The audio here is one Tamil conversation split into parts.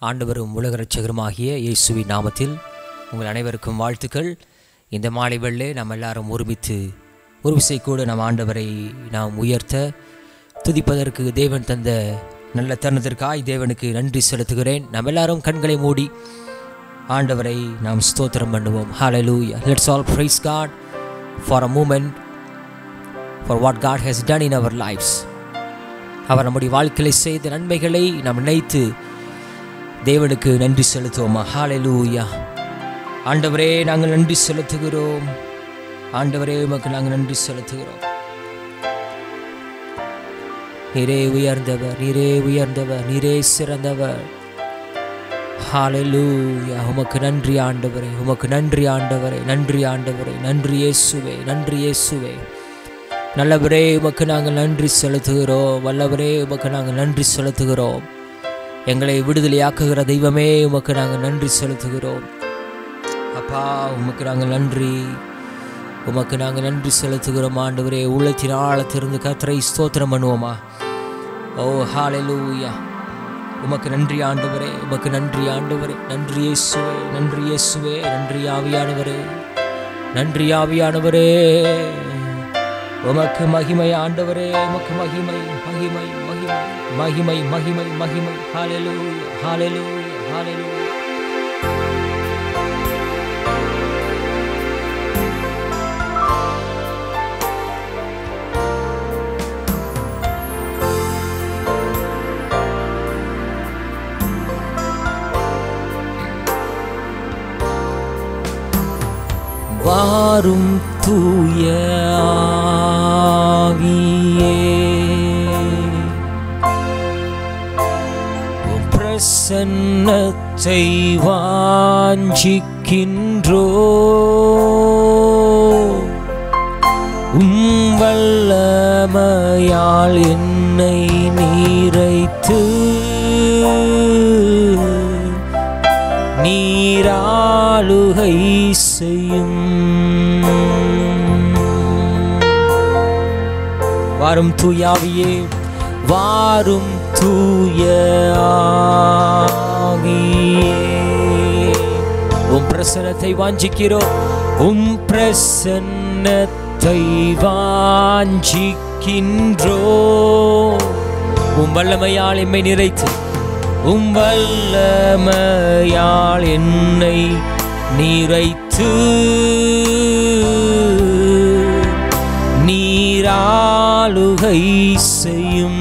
ஆண்டவரும் உலக ரட்சகருமாகிய இயேசுவின் நாமத்தில் உங்கள் அனைவருக்கும் வாழ்த்துக்கள் இந்த மாலை வெள்ளே நாம் எல்லாரும் ஒருமித்து ஒரு விசை கூட நம் ஆண்டவரை நாம் உயர்த்த துதிப்பதற்கு தேவன் தந்த நல்ல தருணத்திற்காய் தேவனுக்கு நன்றி செலுத்துகிறேன் நாம் எல்லாரும் கண்களை மூடி ஆண்டவரை நாம் ஸ்தோத்திரம் பண்ணுவோம் hallelujah let's all praise God for a moment for what God has done in our lives அவர் நம்முடைய வாழ்க்கையில செய்த நன்மைகளை நாம் நினைத்து தேவனுக்கு நன்றி செலுத்துவோமா ஹalleluya ஆண்டவரே நாங்கள் நன்றி செலுத்துகிறோம் ஆண்டவரே உமக்கு நாங்கள் நன்றி செலுத்துகிறோம் நீரே உயர்ந்தவர் நீரே உயர்ந்தவர் நீரே சிறந்தவர் ஹalleluya உமக்கு நன்றி ஆண்டவரே உமக்கு நன்றி ஆண்டவரே நன்றி ஆண்டவரே நன்றி இயேசுவே நன்றி இயேசுவே நல்லவரே உமக்கு நாங்கள் நன்றி செலுத்துகிறோம் வல்லவரே உமக்கு நாங்கள் நன்றி செலுத்துகிறோம் எங்களை விடுதலையாக்குகிற தெய்வமே உமக்கு நாங்கள் நன்றி செலுத்துகிறோம் அப்பா உமக்கு நாங்கள் நன்றி உமக்கு நாங்கள் நன்றி செலுத்துகிறோம் ஆண்டவரே உள்ளத்தின் ஆழத்திலிருந்து கத்தரை ஸ்தோத்திரம் பண்ணுவோமா ஓ ஹalleluya உமக்கு நன்றி ஆண்டவரே உமக்கு நன்றி ஆண்டவரே நன்றி இயேசுவே நன்றி இயேசுவே நன்றி ஆவியானவரே நன்றி ஆவியானவரே உமக்கு மகிமை ஆண்டவரே உமக்கு மகிமை மகிமை மகிமை மகிமை மகிமை மகிமை ஹalleluya ஹalleluya ஹalleluya வாரும் தூய ஆவியே உம் பிரசன்னத்தை வாஞ்சிக்கின்றோ உம் வல்லமையால் என்னை நீரைத்து நீராளுகை செய்யும் வாரும் தூயாவியே வாரும் தூய ஆவியே உம் பிரசன்னத்தை வாஞ்சிக்கிறோம் உம் பிரசன்னத்தை வாஞ்சிக்கின்றோ உம் வல்லமையால் எம்மை நிறைத்து உம் வல்லமையால் என்னை நீரைத்து நீராளுகை செய்யும்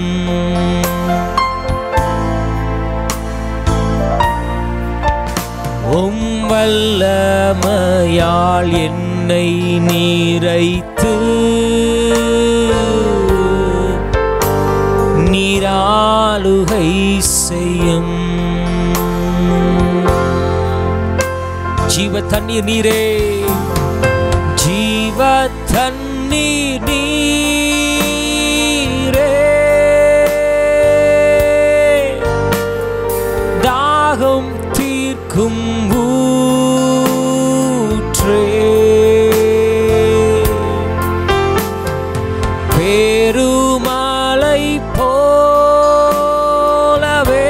உம் வல்லமையால் என்னை நீரைத்து நீராளுகை செய்யும் ஜீவ தண்ணீர் நீரே ஜீவ தண்ணீர் நீரே தாகம் தீர்க்கும் ஊற்றே பெருமலை போலவே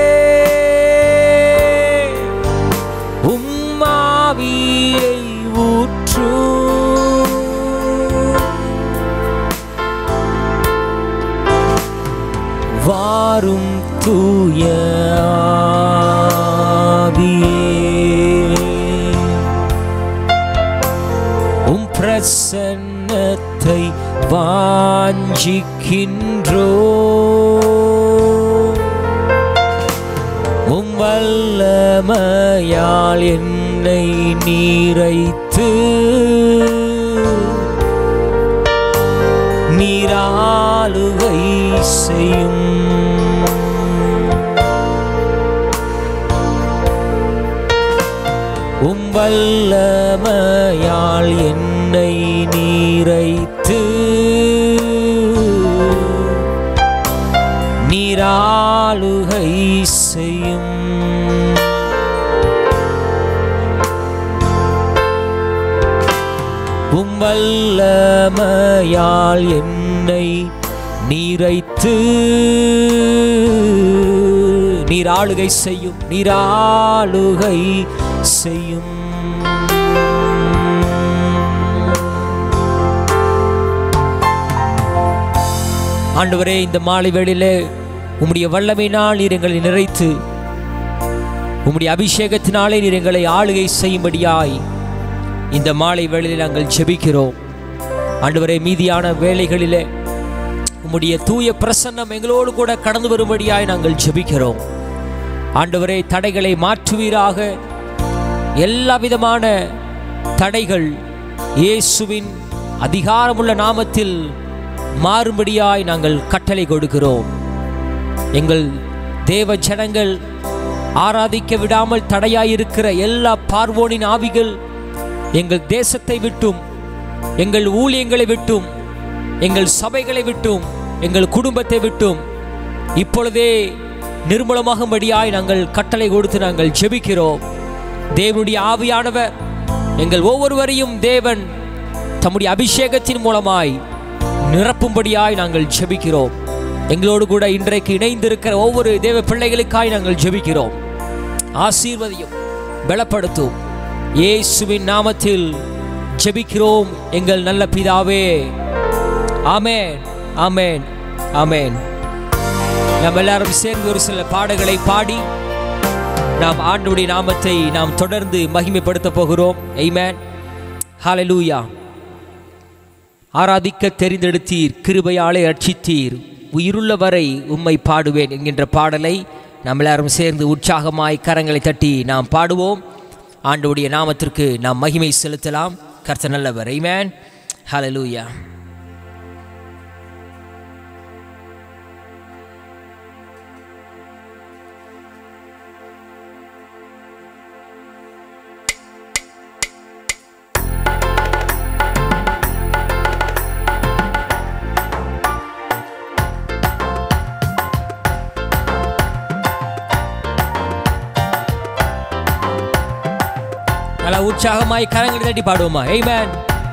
உம்மாவியை ஊற்று வாரும் தூய ஆவியே உம் பிரசன்னத்தை வாஞ்சிக்கின்றோ உம் வல்லமையால் என்னை நீரைத்து நீராளுகை செய்யும் உம் வல்லமையால் என்னை நீரைத்து நீராளுகை செய்யும் உம் வல்லமையால் என்னை நீரைத்து நீர் ஆளுகை செய்யும் நீர் ஆளுகை செய்யும் ஆண்டவரே இந்த மாலை வேளையிலே உம்முடைய வல்லமையினால் நீர் எங்களை நிறைத்து உம்முடைய அபிஷேகத்தினாலே நீர் எங்களை ஆளுகை செய்யும்படியாய் இந்த மாலை வேளையில் நாங்கள் ஜெபிக்கிறோம் ஆண்டவரே மீதியான வேலைகளிலே உம்முடைய தூய பிரசன்னம் எங்களோடு கூட கடந்து வரும்படியாய் நாங்கள் ஜெபிக்கிறோம் ஆண்டவரே தடைகளை மாற்றுவீராக எல்லா விதமான தடைகள் இயேசுவின் அதிகாரமுள்ள நாமத்தில் மாறும்படியாய் நாங்கள் கட்டளை கொடுக்கிறோம் எங்கள் தேவ ஜனங்கள் ஆராதிக்க விடாமல் தடையாயிருக்கிற எல்லா பார்வோனின் ஆவிகள் எங்கள் தேசத்தை விட்டும் எங்கள் ஊழியங்களை விட்டும் எங்கள் சபைகளை விட்டும் எங்கள் குடும்பத்தை விட்டும் இப்பொழுதே நிர்மூலமாகும்படியாய் நாங்கள் கட்டளை கொடுத்து நாங்கள் ஜெபிக்கிறோம் தேவனுடைய ஆவியானவர் எங்கள் ஒவ்வொருவரையும் தேவன் தம்முடைய அபிஷேகத்தின் மூலமாய் நிரப்பும்படியாய் நாங்கள் ஜெபிக்கிறோம் எங்களோடு கூட இன்றைக்கு இணைந்திருக்கிற ஒவ்வொரு தேவ பிள்ளைகளுக்காய் நாங்கள் ஜெபிக்கிறோம் ஆசீர்வதியும் பலப்படுத்தும் இயேசுவின் நாமத்தில் ஜெபிக்கிறோம் எங்கள் நல்ல பிதாவே ஆமென் ஆமென் ஆமென் நாம் எல்லாரும் சேர்ந்து ஒரு சில பாடல்களை பாடி நாம் ஆண்டுடைய நாமத்தை நாம் தொடர்ந்து மகிமைப்படுத்த போகிறோம் எய்மேன் ஹalleluya ஆராதிக்க தெரிந்தெடுத்தீர் கிருபையாலே ரட்சித்தீர் உயிருள்ள வரை உம்மை பாடுவேன் என்கின்ற பாடலை நாம் எல்லாரும் சேர்ந்து உற்சாகமாய் கரங்களை தட்டி நாம் பாடுவோம் ஆண்டவுடைய நாமத்திற்கு நாம் மகிமை செலுத்தலாம் கர்த்த நல்லவர் ஐமேன் ஹalleluya நல்லா உற்சாகமாய் கரங்களை தட்டி பாடுவோமா ஏமேன்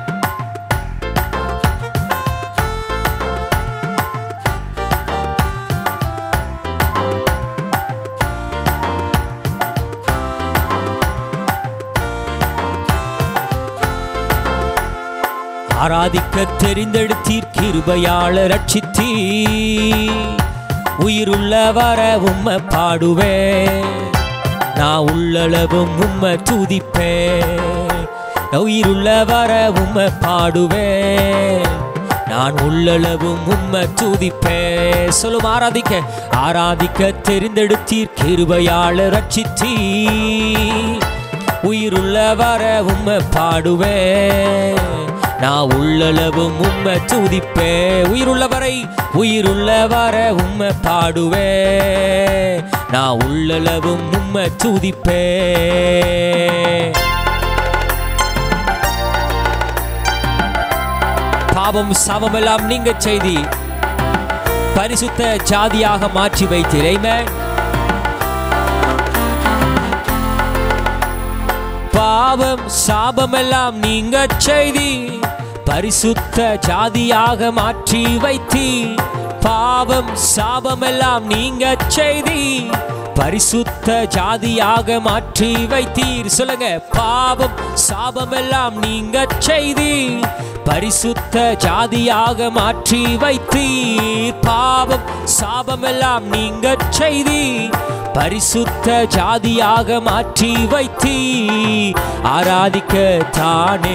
ஆராதிக்க தெரிந்தெடுத்தீர் கிருபையாள ரட்சித்தீ உயிருள்ள வர உம்மை பாடுவேன் நான் உள்ளளவும் உம்மை துதிப்பேன் உயிருள்ள வர உம்மை பாடுவேன் நான் உள்ளளவும் உம்மை துதிப்பேன் சொல்லும் ஆராதிக்க ஆராதிக்க தெரிந்தெடுத்தீர் கிருபையாள ரட்சித்தீ உயிருள்ள வர உம்மை பாடுவேன் நான் உள்ளளவும் உம்மை துதிப்பேன் உயிருள்ளவரை உயிருள்ளவர உம்மை பாடுவேன் நான் உள்ளளவும் உம்மை துதிப்பேன் பாவம் சாபமெல்லாம் நீங்க செய்தி பரிசுத்த ஜாதியாக மாற்றி வைத்தீர் பாவம் சாபமெல்லாம் நீங்க செய்தி பரிசுத்த ஜாதியாக மாற்றி வைத்தி பாவம் சாபமெல்லாம் நீங்க செய்தி பரிசுத்த ஜாதியாக மாற்றி வைத்தீர் சொல்லுங்க பாவம் சாபமெல்லாம் நீங்க செய்தி பரிசுத்த ஜாதியாக மாற்றி வைத்தீர் பாவம் சாபமெல்லாம் நீங்க செய்தி பரிசுத்த ஜாதியாக மாற்றி வைத்தீ ஆராதிக்க தானே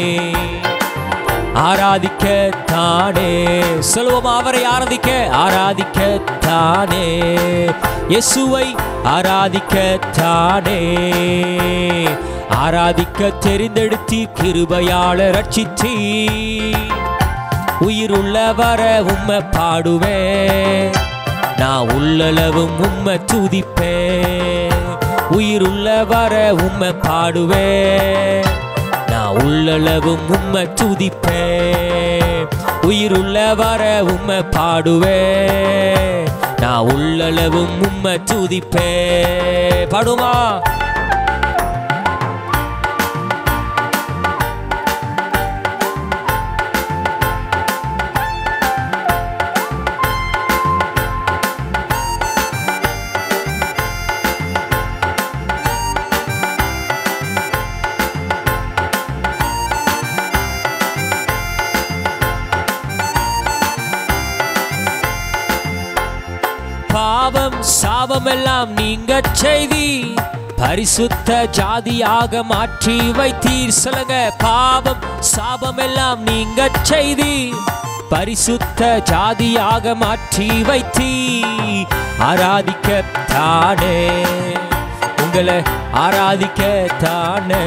ஆராதிக்க தானே சொல்லுவோம் அவரை ஆராதிக்க ஆராதிக்க தானே இயேசுவை ஆராதிக்க தானே ஆராதிக்க தெரிந்தெடுத்தி கிருபையாள ரட்சித்தீ உயிருள்ள வர உம்மை பாடுவேன் நான் உள்ளளவும் உம்மை துதிப்பேன் உயிருள்ள வர உம்மை பாடுவேன் நான் உள்ளளவும் உம்மை துதிப்பேன் உயிருள்ள வர உம்மை பாடுவேன் நான் உள்ளளவும் உம்மை துதிப்பேன் பாடுமா சாபமெல்லாம் நீங்க செய்தி பரிசுத்த ஜாதியாக மாற்றி வைத்தீர் சொல்லுங்க பாவம் சாபமெல்லாம் நீங்க செய்தி பரிசுத்த ஜாதியாக மாற்றி வைத்தீ ஆராதிக்கத்தானே உங்களை ஆராதிக்கத்தானே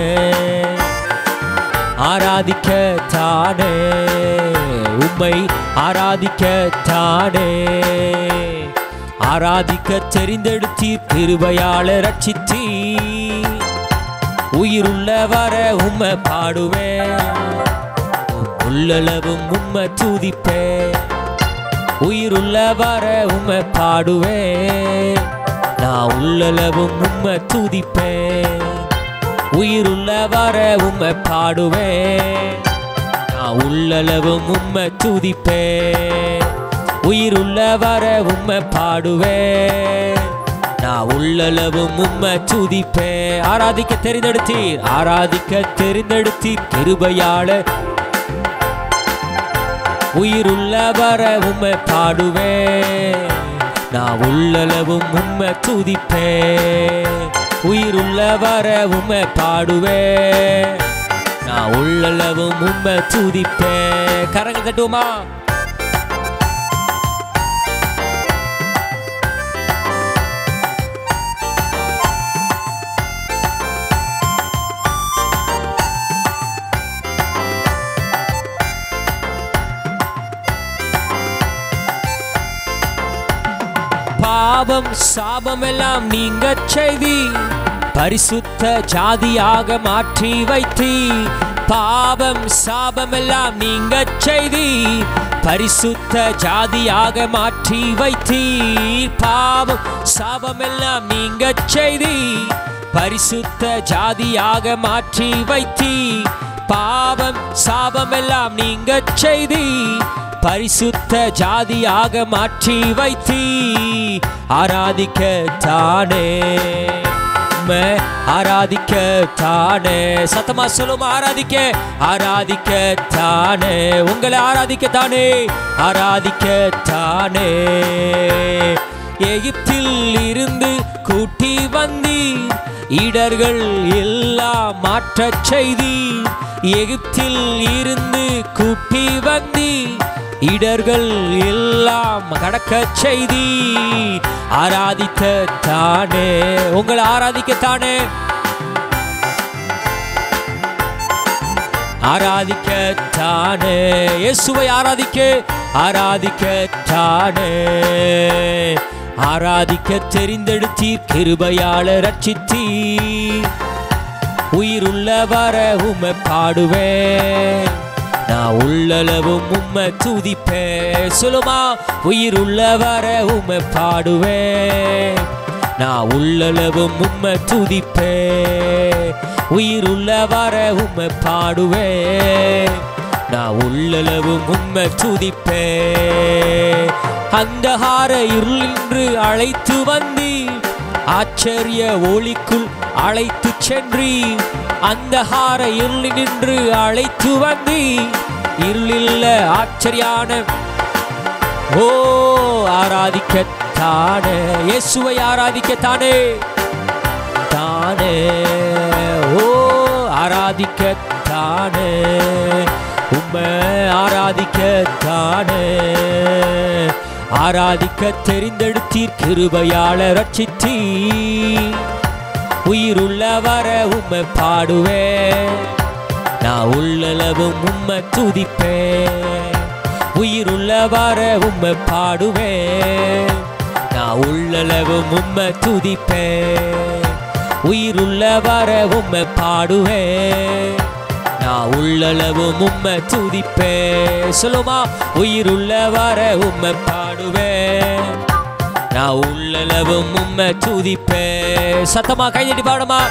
ஆராதிக்கத்தானே உம்மை ஆராதிக்கத்தானே ஆராதிக்க தெரிந்தெடுத்தீர் கிருபையால ரட்சித்தீ உயிருள்ள வர உம்மை பாடுவேன் உள்ளளவும் உம்மை துதிப்பேன் உயிருள்ள வர உம்மை பாடுவேன் நான் உள்ளளவும் உம்மை துதிப்பேன் உயிருள்ள வர உம்மை பாடுவேன் நான் உள்ளளவும் உம்மை துதிப்பேன் உயிருள்ள வர உம்மை பாடுவேன் நான் உள்ளளவும் உம்மை துதிப்பேன் ஆராதிக்க தெரிந்தெடுத்தீர் ஆராதிக்க தெரிந்தெடுத்தீர் கிருபையாள உயிருள்ள வர உம்மை பாடுவேன் நான் உள்ளளவும் உம்மை துதிப்பேன் உயிருள்ள வர உம்மை பாடுவேன் நான் உள்ளளவும் உம்மை துதிப்பேன் கரங்க தட்டுமா பாவம் சாபமெல்லாம் நீங்க செய்தி பரிசுத்த ஜாதியாக மாற்றி வைத்தி பாவம் சாபமெல்லாம் நீங்க செய்தி பரிசுத்த ஜாதியாக மாற்றி வைத்தீர் பாவம் சாபமெல்லாம் நீங்க செய்தி பரிசுத்த ஜாதியாக மாற்றி வைத்தீ பாவம் சாபமெல்லாம் நீங்க செய்தி பரிசுத்த ஜாதியாக மாற்றி வைத்தீ ஆராதிக்க தானே உம்மை ஆராதிக்க தானே சத்தமா சொல்லும் ஆராதிக்க ஆராதிக்க தானே உங்களை ஆராதிக்க தானே ஆராதிக்க தானே எகிப்தில் இருந்து கூட்டி வந்தீர் இடர்கள் எல்லாம் மாற்றச் செய்தி எகிப்தில் இருந்து கூட்டி வந்தீர் இடர்கள் எல்லாம் கடக்க செய்தி ஆராதிக்க தானே உங்களை ஆராதிக்க தானே ஆராதிக்க தானே இயேசுவை ஆராதிக்க ஆராதிக்க தானே ஆராதிக்க தெரிந்தெடுத்தீர் கிருபையால ரட்சித்தீர் உயிருள்ள வர உம்மை பாடுவேன் நான் உள்ளளவும் உம்மை துதிப்பேன் சொல்லுமா உயிருள்ள வர உம்மை பாடுவேன் நான் உள்ளளவும் உம்மை துதிப்பேன் உயிருள்ள வர உம்மை பாடுவேன் நான் உள்ளளவும் உம்மை துதிப்பேன் அந்தகார இருளின்று அழைத்து வந்தீர் ஆச்சரிய ஒளிக்குள் அழைத்து சென்றி அந்தகார இருளினின்று அழைத்து வந்தி இருளில் ஆச்சரியான ஓ ஆராதிக்கத்தானே இயேசுவை ஆராதிக்கத்தானே தானே ஓ ஆராதிக்கத்தானே உம்மை ஆராதிக்கத்தானே ஆராதிக்க தெரிந்தெடுத்தீர் கிருபையால ரட்சித்தீர் உயிருள்ள வர உம்மை பாடுவேன் நான் உள்ளளவும் உம்மை துதிப்பேன் உயிருள்ள வர உம்மை பாடுவேன் நான் உள்ளளவும் உம்மை துதிப்பேன் உயிருள்ள வர உம்மை பாடுவேன் நான் உள்ளளவும் உம்மை துதிப்பேன் சொல்லுமா உயிருள்ள வர உம்மை பாடுவேன் நான் உள்ளளவும் உம்மை துதிப்பேன் சத்தமா கைதட்டி பாடுமா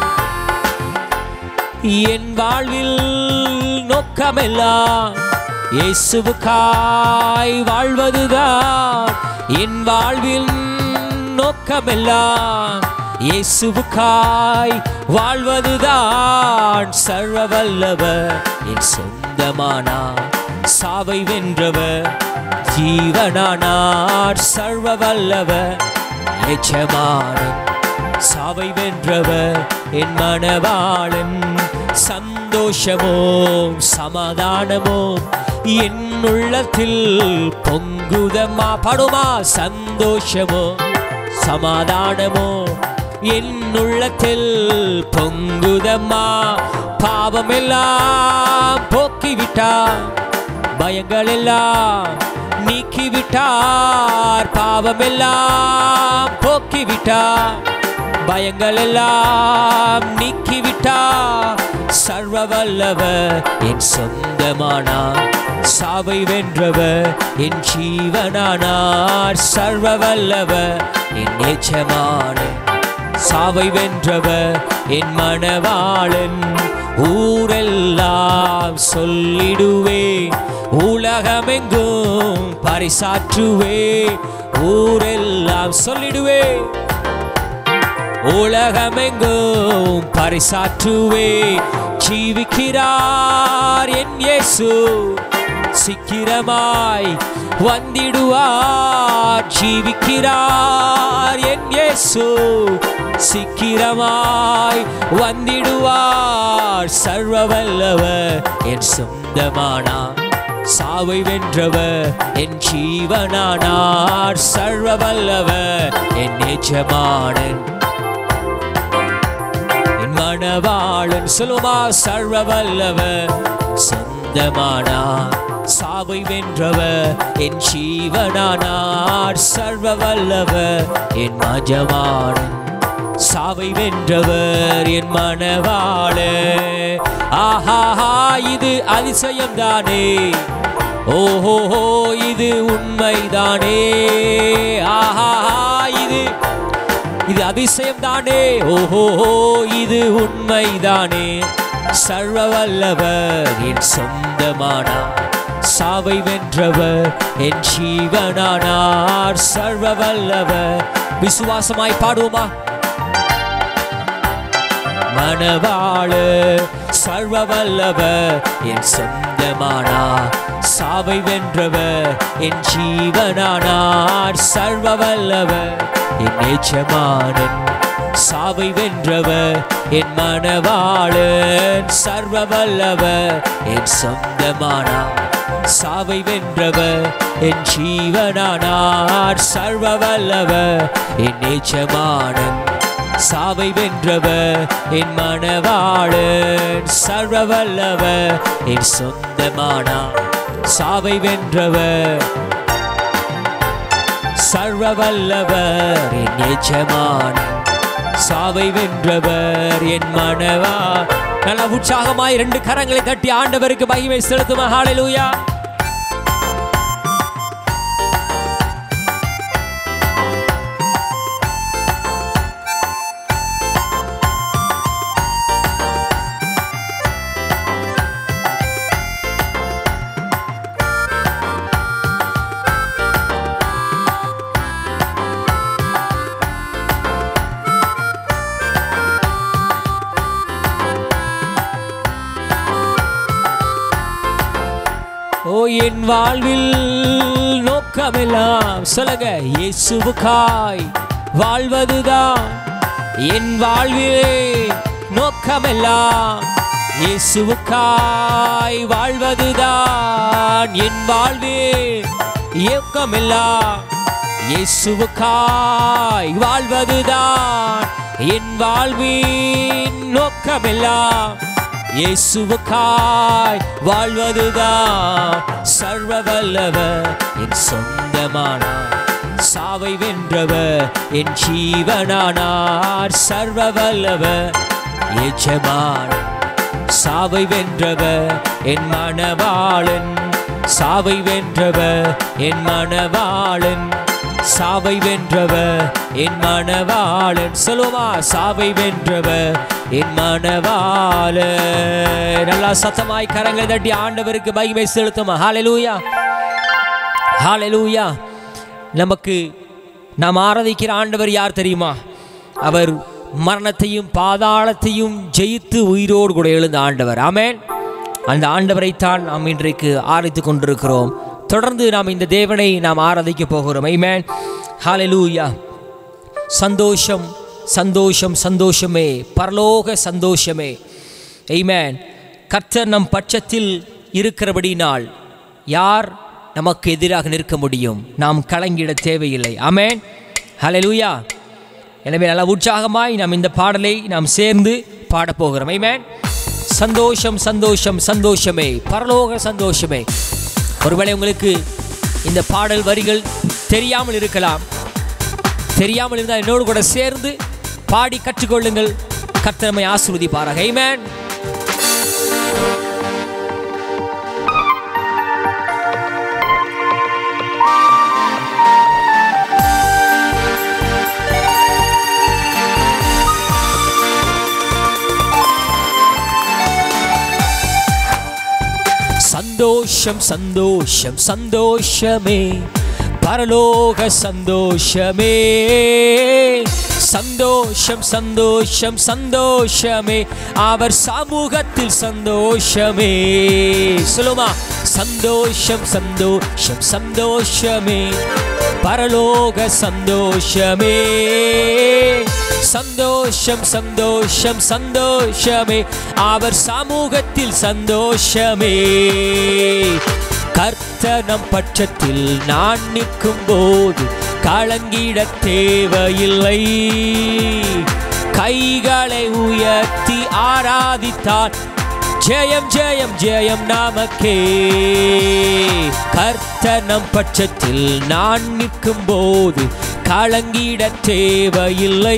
என் வாழ்வில் நோக்கமெல்லாம் இயேசுவுக்காய் வாழ்வதுதான் என் வாழ்வில் நோக்கமெல்லாம் இயேசுவுக்காய் வாழ்வதுதான் சர்வ வல்லவர் என் சொந்தமானார் சாவை வென்றவர் ஜீவனானார் சர்வ வல்லவர் எச்சமானன் சாவை வென்றவர் என் மனவாளன் சந்தோஷமோ சமாதானமோ என் உள்ளத்தில் பொங்குதம்மா படுமா சந்தோஷமோ சமாதானமோ என் உள்ளத்தில் பொங்குதம்மா பாவமெல்லாம் போக்கிவிட்டார் பயங்கள் எல்லாம் நீக்கிவிட்டார் பாவமெல்லாம் போக்கிவிட்டார் பயங்கள் எல்லாம் நீக்கிவிட்டார் சர்வ வல்லவர் என் சொந்தமானார் சாவை வென்றவர் என் ஜீவனானார் சர்வ வல்லவர் என் நேச்சமான சாவை வென்றவர் என் மனவாளன் ஊரெல்லாம் சொல்லிடுவே உலகமெங்கும் பரிசாற்றுவே ஊரெல்லாம் சொல்லிடுவே உலகமெங்கும் பரிசாற்றுவே ஜீவிக்கிறார் என் இயேசு சிக்கிரமாய் வந்திடுவார் ஜீவிக்கிறார் என் இயேசு சிக்கிரமாய் வந்திடுவார் சர்வ வல்லவர் என் சொந்தமானார் சாவை வென்றவர் என் ஜீவனானார் சர்வ வல்லவர் என் நேச்சமானன் என் மணவாளன் சொல்லுமா சர்வ வல்லவர் சொந்தமானார் சாவை வென்றவர் என் ஜீவனானார் சர்வ வல்லவர் என் மஜமானன் சாவை வென்றவர் என் மனவாளே ஆஹாஹா இது அதிசயம்தானே ஓஹோஹோ இது உண்மைதானே ஆஹாஹா இது இது அதிசயம்தானே ஓஹோஹோ இது உண்மைதானே சர்வ வல்லவர் என் சொந்தமானார் சாவை வென்றவர் என் ஜீவனானார் சர்வ வல்லவர் விசுவாசமாய் பாடுவோமா மனவாளு சர்வ வல்லவர் என் சொந்தமானார் சாவை வென்றவர் என் ஜீவனானார் சர்வ வல்லவர் என் நேச்சமானன் சாவை வென்றவர் என் மனவாளன் சர்வ வல்லவர் என் சொந்தமானார் சாவை வென்றவர் என் ஜீவனானார் சர்வ வல்லவர் என் நேச்சமானன் சாவை வென்றவர் என் மனவாளன் சர்வ வல்லவர் என் சொந்தமானார் சாவை வென்றவர் சர்வ வல்லவர் என் எஜமானன் சாவை வென்றவர் என் மனவா நல்ல உற்சாகமாய் ரெண்டு கரங்களை தட்டி ஆண்டவருக்கு மகிமை செலுத்துமா ஹalleluya ஓ என் வாழ்வில் நோக்கமெல்லாம் சொல்லுங்க இயேசுவுக்காய் வாழ்வதுதான் என் வாழ்விலே நோக்கமெல்லாம் இயேசுவுக்காய் வாழ்வதுதான் என் வாழ்வே ஏக்கமெல்லாம் இயேசுவுக்காய் வாழ்வதுதான் என் வாழ்வின் நோக்கமெல்லாம் இயேசுவுக்காய் வாழ்வதுதான் சர்வ வல்லவர் என் சொந்தமானார் சாவை வென்றவர் என் ஜீவனானார் சர்வ வல்லவர் எஜமான் சாவை வென்றவர் என் மனவாளன் சாவை வென்றவர் என் மனவாளன் சாவை வென்றவர் என் மனவாளன் சொல்லுமா சாவை வென்றவர் என் மனவாளன் நல்லா சத்தமாய் கரங்களை தட்டி ஆண்டவருக்கு மகிமை செலுத்துமா ஹalleluya ஹalleluya நமக்கு நாம் ஆராதிக்கிற ஆண்டவர் யார் தெரியுமா அவர் மரணத்தையும் பாதாளத்தையும் ஜெயித்து உயிரோடு கூட எழுந்த ஆண்டவர் ஆமென் அந்த ஆண்டவரைத்தான் நாம் இன்றைக்கு ஆராய்த்து கொண்டிருக்கிறோம் தொடர்ந்து நாம் இந்த தேவனை நாம் ஆராதிக்க போகிறோம் ஐமேன் ஹalleluya சந்தோஷம் சந்தோஷம் சந்தோஷமே பரலோக சந்தோஷமே ஐமேன் கர்த்தர் நம் பட்சத்தில் இருக்கிறபடினால் யார் நமக்கு எதிராக நிற்க முடியும் நாம் கலங்கிட தேவையில்லை ஆமென் ஹalleluya எனவே நல்ல உற்சாகமாய் நாம் இந்த பாடலை நாம் சேர்ந்து பாடப்போகிறோம் ஐமேன் சந்தோஷம் சந்தோஷம் சந்தோஷமே பரலோக சந்தோஷமே ஒருவேளை உங்களுக்கு இந்த பாடல் வரிகள் தெரியாமல் இருக்கலாம் தெரியாமல் இருந்தால் என்னோடு கூட சேர்ந்து பாடி கற்றுக்கொள்ளுங்கள் கர்த்தரமை ஆசிர்வதிப்பாராக Amen. சந்தோஷம் சந்தோஷம் சந்தோஷமே பரலோக சந்தோஷமே சந்தோஷம் சந்தோஷம் சந்தோஷமே அவர் சமூகத்தில் சந்தோஷமே சொல்லுமா சந்தோஷம் சந்தோஷம் சந்தோஷமே பரலோக சந்தோஷமே சந்தோஷம் சந்தோஷம் சந்தோஷமே அவர் சமூகத்தில் சந்தோஷமே கர்த்தனம் பட்சத்தில் நான் நிற்கும் போது கலங்கிட தேவையில்லை கைகளை உயர்த்தி ஆராதித்தார் ஜெயம் ஜெயம் ஜெயம் நாமக்கே கர்த்தனம் பட்சத்தில் நான் நிற்கும் போது கலங்கிட தேவையில்லை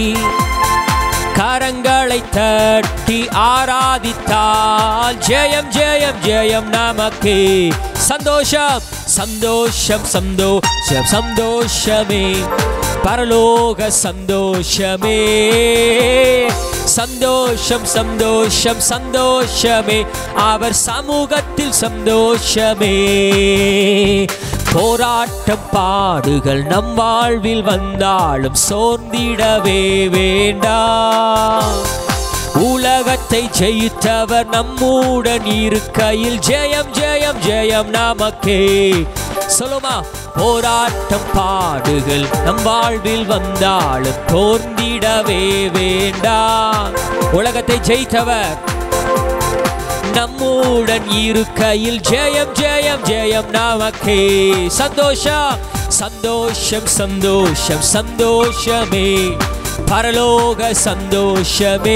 கரங்களை தட்டி ஆராதித்தால் ஜெயம் ஜெயம் ஜெயம் நமக்கு சந்தோஷம் சந்தோஷம் சந்தோஷம் சந்தோஷமே பரலோக சந்தோஷமே சந்தோஷம் சந்தோஷம் சந்தோஷமே அவர் சமூகத்தில் சந்தோஷமே போராட்டம் பாடுகள் நம் வாழ்வில் வந்தாலும் சோர்ந்திடவே வேண்டாம் உலகத்தை ஜெயித்தவர் நம்முடன் இருக்கையில் ஜெயம் ஜெயம் ஜெயம் நமக்கே சொல்லுமா போராட்டம் பாடுகள் நம் வாழ்வில் வந்தாலும் தோர்ந்திடவே வேண்டாம் உலகத்தை ஜெயித்தவர் நம்முடன் இருக்கையில் ஜெயம் ஜெயம் ஜெயம் நமக்கே சந்தோஷம் சந்தோஷம் சந்தோஷம் சந்தோஷமே பரலோக சந்தோஷமே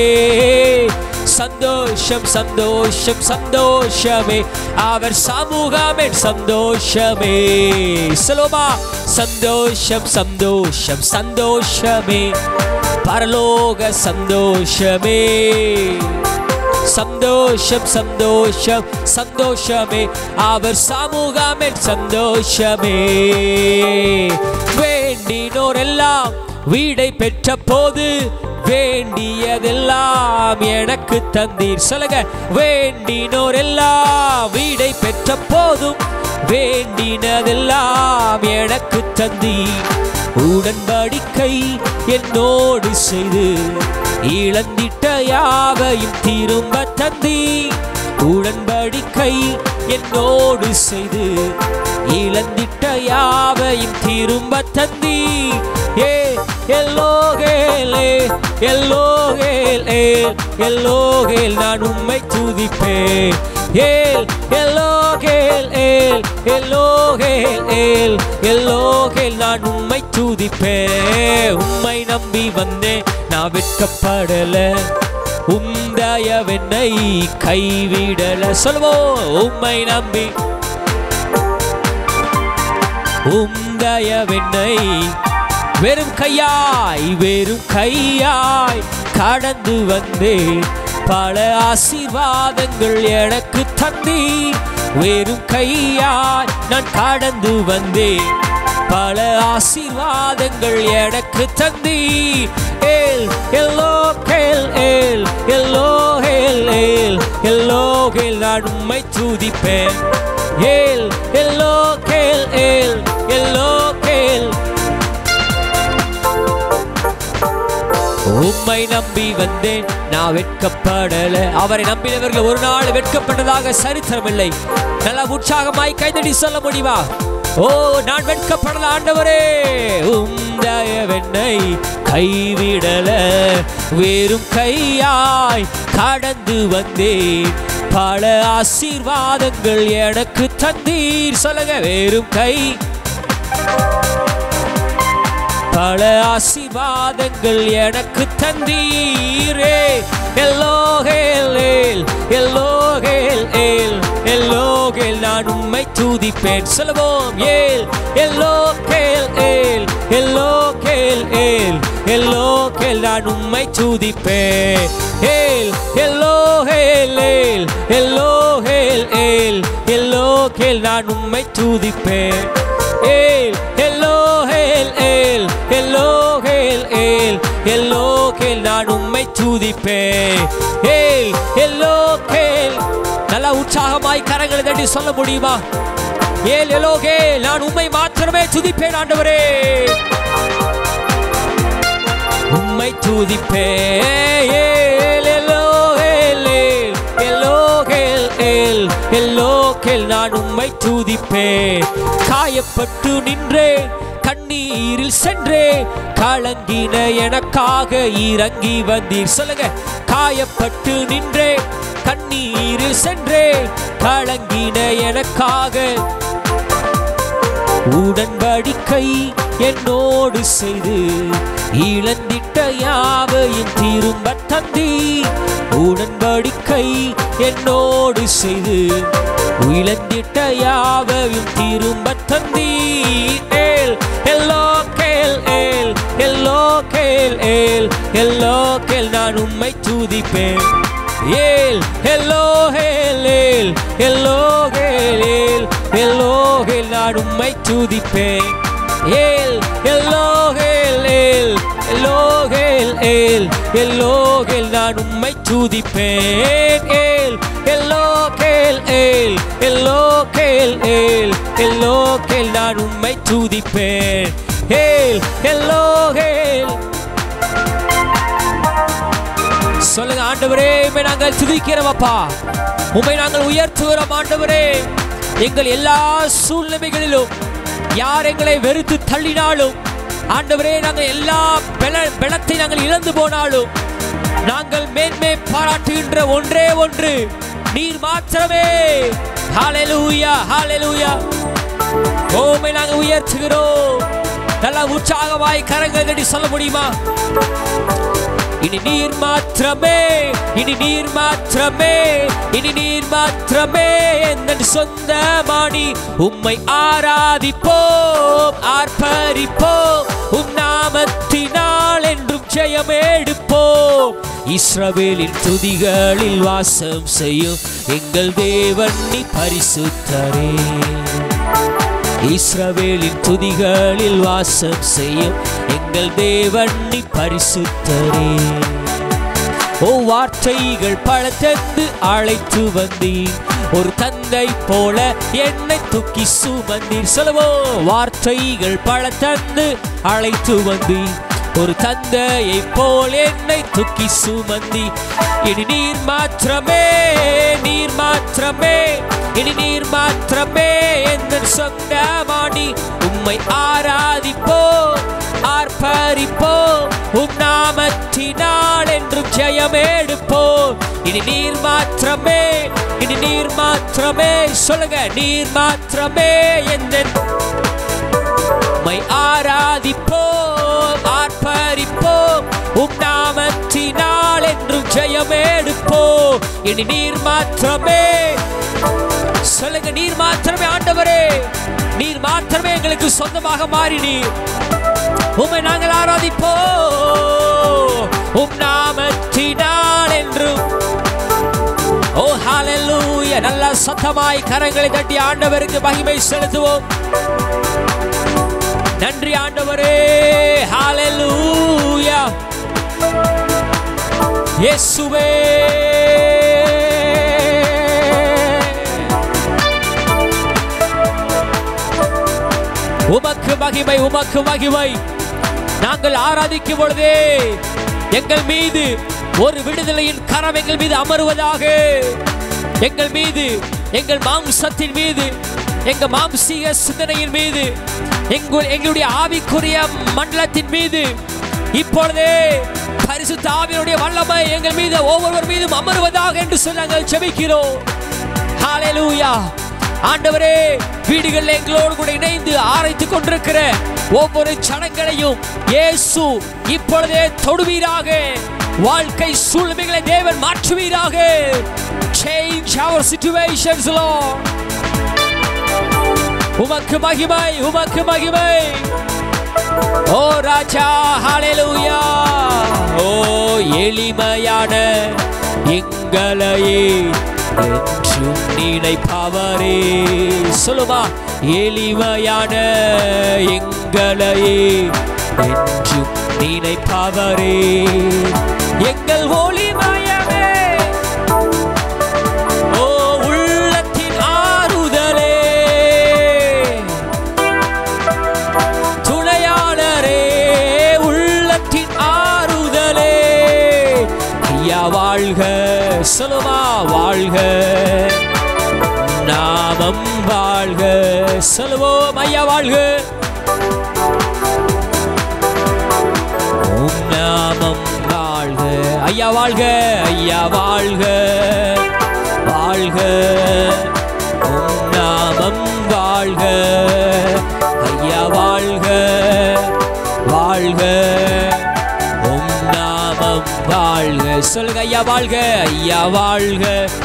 சந்தோஷம் சந்தோஷம் சந்தோஷமே அவர் சமூகமே சந்தோஷமே சொல்லுமா சந்தோஷம் சந்தோஷம் சந்தோஷமே பரலோக சந்தோஷமே சந்தோஷம் சந்தோஷம் சந்தோஷமே அவர் சமூகமே சந்தோஷமே வேண்டினோரெல்லாம் வீடை பெற்ற போது வேண்டியதெல்லாம் எனக்கு தந்தீர் சொல்லுங்க வேண்டினோரெல்லாம் வீடை பெற்ற போதும் வேண்டினதெல்லாம் எனக்கு தந்தீர் உடன்படிக்கை என்னோடு செய்து இழந்திட்ட யாவையும் திரும்ப தந்தி உடன்படிக்கை என்னோடு செய்து இழந்திட்ட யாவையும் திரும்ப தந்தி ஏ எல்லோகேலே எல்லோகேல் ஏல் எல்லோகேல் நான் உம்மை துதிப்பேன் ஏல் எல்லோகேல் ஏல் எல்லோகேல் ஏல் எல்லோகேல் நான் உம்மை துதிப்பேன் உம்மை நம்பி வந்தேன் நான் வெட்கப்படல உந்தயவென்னை கைவிடல சொல்லுவோம் உம்மை நம்பி உந்தயவென்னை வெறும் கையாய் வெறும் கையாய் கடந்து வந்தேன் பல ஆசீர்வாதங்கள் எனக்கு தந்தி வெறும் கையாய் நான் கடந்து வந்தேன் பல ஆசீர்வாதங்கள் எனக்கு தந்தீர் ஏல் எல்லோ கேல் ஏல் எல்லோ ஏல் ஏல் எல்லோ கேல் நான் உம்மை துதிப்பேன் ஏல் எல்லோ கேல் ஏல் எல்லோ கேல் உம்மை நம்பி வந்தேன் நான் வெட்கப்படல அவரை நம்பினவர்கள் ஒரு நாள் வெட்கப்பட்டதாக சரித்திரமில்லை நல்லா உற்சாகமாய் கைதடி சொல்ல முடியுமா ஓ நான் வெட்கப்படல ஆண்டவரே உம் தயவென்னை கைவிடல வேறும் கையாய் கடந்து வந்தேன் பல ஆசீர்வாதங்கள் எனக்கு தந்தீர் சொல்லுங்க வேறும் கை பல ஆசீர்வாதங்கள் எனக்கு தந்தீரே எல்லோகேல் ஏல் எல்லோகேல் ஏல் எல்லோகேல் நான் உம்மை துதிப்பேன் சொல்லுவோம் ஏல் எல்லோகேல் ஏல் எல்லோகேல் ஏல் எல்லோகேல் நான் உம்மை துதிப்பேன் ஏல் எல்லோகேல் ஏல் எல்லோகேல் ஏல் எல்லோகேல் நான் உம்மை துதிப்பேன் ஏல் எல்லோகேல் ஏல் எல்லோகேல் ஏல் எல்லோகேல் நான் உம்மை துதிப்பேன் ஏல் எல்லோகேல் நல்லா உற்சாகமாய் கரங்களை தட்டி சொல்ல முடியுமா ஏல் எல்லோகேல் நான் உம்மை மாத்திரமே துதிப்பேன் ஆண்டவரே உம்மை துதிப்பேன் ஏல் எல்லோகேல் ஏல் எல்லோகேல் ஏல் எல்லோகேல் நான் உம்மை துதிப்பேன் காயப்பட்டு நின்றேன் கண்ணீரில் சென்றே கலங்கின எனக்காக இறங்கி வந்தீர் சொல்லுங்க காயப்பட்டு நின்றே கண்ணீரில் சென்றே கலங்கின எனக்காக உடன்படிக்கை என்னோடு செய்து இழந்திட்ட யாவையும் திரும்ப தந்தி உடன்படிக்கை என்னோடு செய்து இழந்திட்ட யாவையும் திரும்ப தந்தி ஏல் எல்லோ கேல் ஏல் எல்லோ கேல் ஏல் எல்லோ கேல் நான் உம்மை துதிப்பேன் ஏல் எல்லோ ஹேல் ஏல் எல்லோ கேல் ஏல் எல்லோ கேல் நான் உம்மை துதிப்பேன் ஏல் எல்லோ கேல் ஏல் எல்லோ கேல் ஏல் எல்லோ கேல் நான் உம்மை துதிப்பேன் ஏல் எல்லோ கேல் ஏல் எல்லோ கேல் ஏல் எல்லோ கேல் நான் உம்மை துதிப்பேன் ஏல் எல்லோ கேல் சொல்லுங்க ஆண்டவரே உம்மை நாங்கள் துதிக்கிறோம் உம்மை நாங்கள் உயர்த்துகிறோம் ஆண்டவரே எங்கள் எல்லா சூழ்நிலைகளிலும் யார் எங்களை வெறுத்து தள்ளினாலும் ஆண்டவரே நாங்கள் எல்லா பெல பலத்தை நாங்கள் இழந்து போனாலும் நாங்கள் மேன்மை பாராட்டுகின்ற ஒன்றே ஒன்று நீர் மாத்திரமே ஹalleluya ஹalleluya ஓமை நாங்கள் உயர்த்துகிறோம் நல்லா உற்சாகமாய் கரங்கள் தட்டி சொல்ல முடியுமா இனி நீர் மாத்திரமே இனி நீர் மாத்திரமே இனி நீர் மாத்திரமே என் சொந்தமானி உம்மை ஆராதிப்போம் ஆர்ப்பரிப்போம் உம் நாமத்தினால் என்றும் ஜெயமெடுப்போம் இஸ்ரவேலின் துதிகளில் வாசம் செய்யும் எங்கள் தேவன் நீ பரிசுத்தரே இஸ்ரவேலின் துதிகளில் வாசம் செய்யும் எங்கள் தேவன் நீ பரிசுத்தரே ஓ வார்த்தைகள் பல தந்து அழைத்து வந்தீர் ஒரு தந்தை போல என்னை தூக்கி சுமந்தீர் சொல்லவோ வார்த்தைகள் பல தந்து அழைத்து வந்தீர் ஒரு தந்தையை போல் என்னை தூக்கி சுமந்தி இனி நீர் மாத்திரமே நீர் மாத்திரமே இனி நீர் மாத்திரமே எந்த சொந்தமானி உம்மை ஆராதிப்போ ஆர்ப்பரிப்போ உம் நாமத்தினால் என்றும் ஜெயமெடுப்போ இனி நீர் மாத்திரமே இனி நீர் மாத்திரமே சொல்லுங்க நீர் மாத்திரமே எந்த உம்மை ஆராதிப்போம் ஆர்ப்பரிப்போம் உம் நாமத்தினால் என்றும் ஜெயமெடுப்போம் இனி நீர் மாத்திரமே சொல்லுங்க நீர் மாத்திரமே ஆண்டவரே நீர் மாத்திரமே எங்களுக்கு சொந்தமாக மாறி நீர் உம்மை நாங்கள் ஆராதிப்போம் உம் நாமத்தினால் என்றும் ஓ ஹalleluya நல்ல சத்தமாய் கரங்களை தட்டி ஆண்டவருக்கு மகிமை செலுத்துவோம் நன்றி ஆண்டவரே ஹalleluya இயேசுவே உமக்கு மகிமை உமக்கு மகிமை நாங்கள் ஆராதிக்கும் பொழுதே எங்கள் மீது ஒரு விடுதலையின் கரம் எங்கள் மீது அமருவதாக எங்கள் மீது எங்கள் மாம்சத்தின் மீது எங்கள் மாம்சீக சிந்தனையின் மீது எங்கள் எங்களுடைய ஆவிக்குரிய மண்டலத்தின் மீது இப்பொழுதே பரிசுத்த ஆவியினுடைய வல்லமை எங்கள் மீது ஒவ்வொருவர் மீதும் அமருவதாக என்று சொல்லி நாங்கள் ஜெபிக்கிறோம் ஹalleluya ஆண்டவரே வீடுகளில் எங்களோடு கூட இணைந்து ஆராய்த்துக் கொண்டிருக்கிற ஒவ்வொரு சடங்களையும் இயேசு இப்பொழுதே தொடுவீராக வாழ்க்கை சூழ்நிலைகளை தேவன் மாற்றுவீராக change our situations lord உமக்கு மகிமை உமக்கு மகிமை ஓ ராஜா ஹalleluya ஓ எளிமையான எங்களையே என்றும் நினைப்பவரே சொல்லுமா எளிமையான எங்களையே என்றும் நினைப்பவரே எங்கள் ஒளிமயமே ஓ உள்ளத்தின் ஆறுதலே துணையாளரே உள்ளத்தின் ஆறுதலே ஐயா வாழ்க சொல்லுமா வாழ்க நாமம் வாழ்க சொல்லுவோம் ஐயா வாழ்க உம் நாமம் வாழ்க ஐயா வாழ்க ஐயா வாழ்க வாழ்க உம் நாமம் வாழ்க ஐயா வாழ்க வாழ்க உம் நாமம் வாழ்க சொல்லுங்க ஐயா வாழ்க ஐயா வாழ்க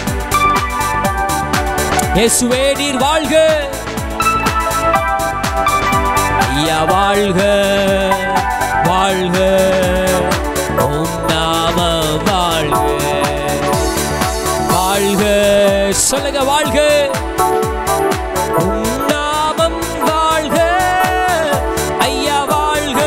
இயேசுவே நீர் வாழ்க ஐயா வாழ்க வாழ்க உம் நாம வாழ்க வாழ்க சொல்லுங்க வாழ்க உம் நாமம் வாழ்க ஐயா வாழ்க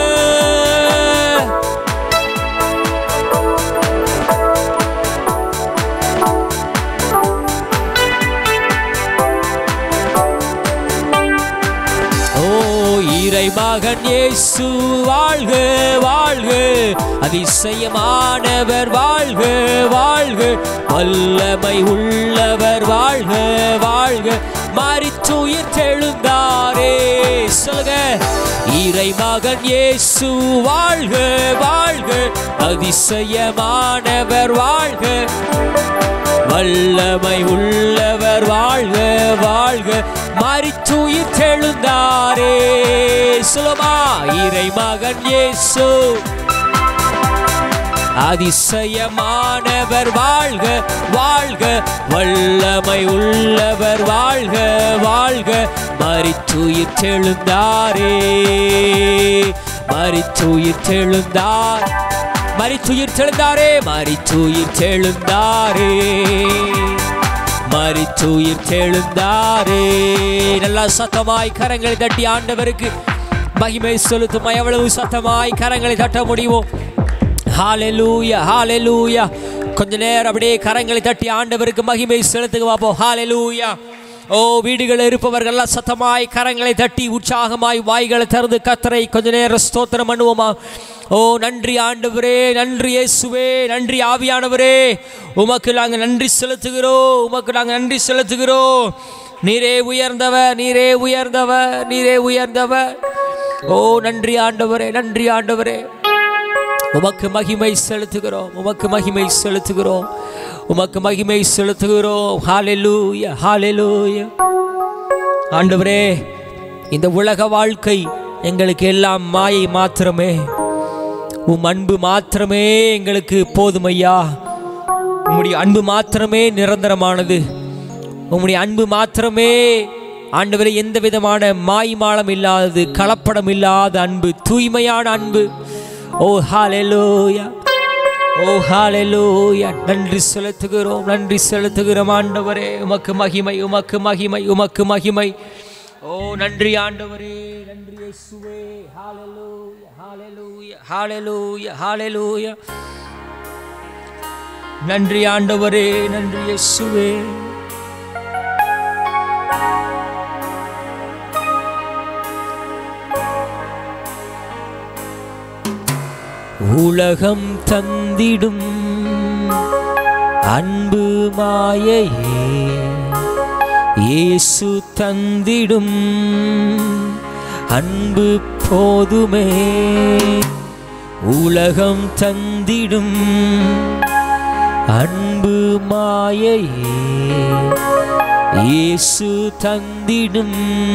ஓ இறை மகன் இயேசு வாழ்க வாழ்க அதிசயமானவர் வாழ்க வாழ்க வல்லமை உள்ளவர் வாழ்க வாழ்க மறித்துயிர் தெழுந்தாரே சொல்லுங்க இறை மகன் இயேசு வாழ்க வாழ்க அதிசயமானவர் வாழ்க வல்லமை உள்ளவர் வாழ்க வாழ்க மறித்துயிர் தெழுந்தாரே சுலமா இறை மகன் இயேசு அதிசயமானவர் வாழ்க வாழ்க வல்லமை உள்ளவர் வாழ்க வாழ்க மறித்துயிர் தெழுந்தாரே மறித்துயிர் தெழுந்தார் மறித்துயிர் தெழுந்தாரே மறித்துயிர் தெழுந்தாரே மறித்துயிர் தெழுந்தாரே நல்லா சத்தமாய் கரங்களை தட்டி ஆண்டவருக்கு மகிமை செலுத்தும் எவ்வளவு சத்தமாய் கரங்களை தட்ட முடியுமோ ஹalleluya ஹalleluya கொஞ்ச நேரம் அப்படியே கரங்களை தட்டி ஆண்டவருக்கு மகிமை செலுத்துங்க பாப்போம் ஹalleluya ஓ வீடுகளில் இருப்பவர்கள்லாம் சத்தமாய் கரங்களை தட்டி உற்சாகமாய் வாய்களை திறந்து கத்தரை கொஞ்ச நேரம் ஸ்தோத்திரம் பண்ணுவோமா ஓ நன்றி ஆண்டவரே நன்றி இயேசுவே நன்றி ஆவியானவரே உமக்கு நாங்கள் நன்றி செலுத்துகிறோம் உமக்கு நாங்கள் நன்றி செலுத்துகிறோம் நீரே உயர்ந்தவர் நீரே உயர்ந்தவர் நீரே உயர்ந்தவர் ஓ நன்றி ஆண்டவரே நன்றி ஆண்டவரே உமக்கு மகிமை செலுத்துகிறோம் உமக்கு மகிமை செலுத்துகிறோம் உமக்கு மகிமை செலுத்துகிறோம் ஹalleluya ஹalleluya ஆண்டவரே இந்த உலக வாழ்க்கை எங்களுக்கு எல்லாம் மாயை மாத்திரமே உம் அன்பு மாத்திரமே எங்களுக்கு போதும் ஐயா உம்முடைய அன்பு மாத்திரமே நிரந்தரமானது உம்முடைய அன்பு மாத்திரமே ஆண்டவரே எந்த விதமான மாய்மாலம் இல்லாதது கலப்படம் இல்லாத அன்பு தூய்மையான அன்பு ஓ ஹalleluya ஓ ஹalleluya நன்றி செலுத்துகிறோம் நன்றி செலுத்துகிறோம் ஆண்டவரே உமக்கு மகிமை உமக்கு மகிமை உமக்கு மகிமை ஓ நன்றி ஆண்டவரே நன்றி இயேசுவே ஹalleluya ஹalleluya ஹalleluya ஹalleluya நன்றி ஆண்டவரே நன்றி இயேசுவே உலகம் தந்திடும் அன்பு மாயையே இயேசு தந்திடும் அன்பு போதுமே உலகம் தந்திடும் அன்பு மாயையே இயேசு தந்திடும்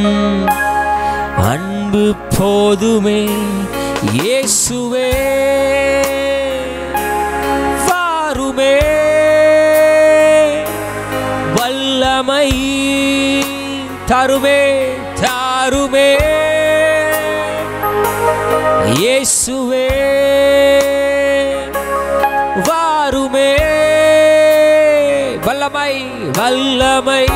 அன்பு போதுமே இயேசுவே வாருமே வல்லமை தருமே தாருமே இயேசுவே வாருமே வல்லமை வல்லமை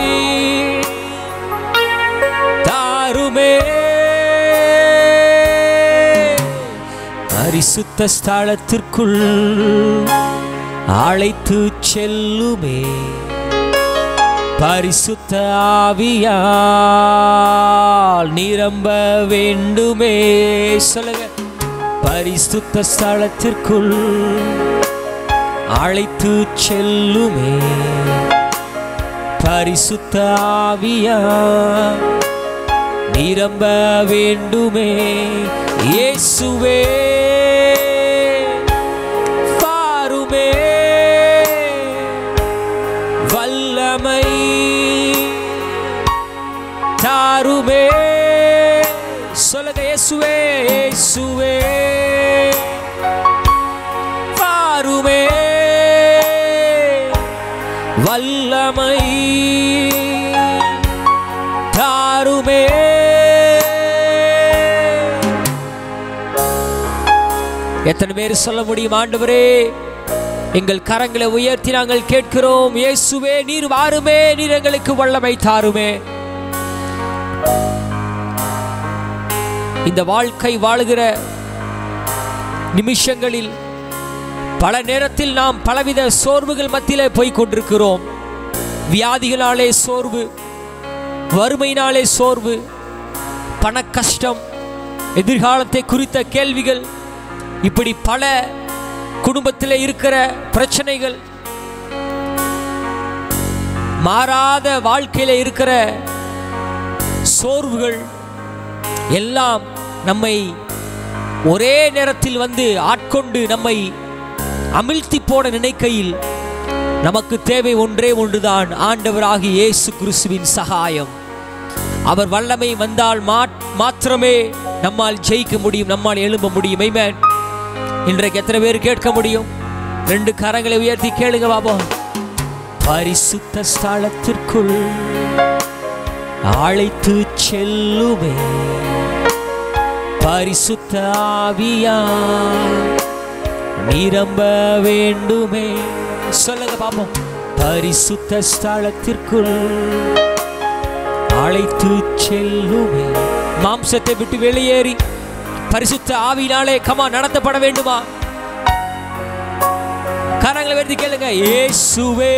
தாருமே பரிசுத்த ஸ்தலத்திற்குள் அழைத்து செல்லுமே பரிசுத்த ஆவியால் நிரம்ப வேண்டுமே சொல்லுங்க பரிசுத்த ஸ்தலத்திற்குள் அழைத்து செல்லுமே பரிசுத்த ஆவியா நிரம்ப வேண்டுமே இயேசுவே பாருமே வல்லமை தாருமே சொல்லுங்க இயேசுவே இயேசுவே பாருமே வல்லமை தாருமே எத்தனை பேர் சொல்ல முடியும் ஆண்டவரே எங்கள் கரங்களை உயர்த்தி நாங்கள் கேட்கிறோம் இயேசுவே நீர் வாருமே நீர் எங்களுக்கு வல்லமை தாருமே இந்த வாழ்க்கை வாழுகிற நிமிஷங்களில் பல நேரத்தில் நாம் பலவித சோர்வுகள் மத்தியிலே போய் கொண்டிருக்கிறோம் வியாதிகளாலே சோர்வு வறுமையினாலே சோர்வு பண கஷ்டம் எதிர்காலத்தை குறித்த கேள்விகள் இப்படி பல குடும்பத்தில் இருக்கிற பிரச்சனைகள் மாறாத வாழ்க்கையில இருக்கிற சோர்வுகள் எல்லாம் நம்மை ஒரே நேரத்தில் வந்து ஆட்கொண்டு நம்மை அமிழ்த்தி போட நினைக்கையில் நமக்கு தேவை ஒன்றே ஒன்றுதான் ஆண்டவராகிய இயேசு கிறிஸ்துவின் சகாயம் அவர் வல்லமை வந்தால் மாத்- மாத்திரமே நம்மால் ஜெயிக்க முடியும் நம்மால் எழும்ப முடியும் Amen. இன்றைக்கு எத்தனை பேர் கேட்க முடியும் ரெண்டு கரங்களை உயர்த்தி கேளுங்க பாபா பரிசுத்த ஸ்தலத்திற்குள் அழைத்து செல்லுமே பரிசுத்த ஆவியா நிரம்ப வேண்டுமே சொல்லுங்க பாப்போம் பரிசுத்த ஸ்தலத்திற்குள் அழைத்து செல்லுமே மாம்சத்தை விட்டு வெளியேறி பரிசுத்த ஆவினாலே கமா நடத்தப்பட வேண்டுமா கரங்களை வருத்தி கேளுங்க இயேசுவே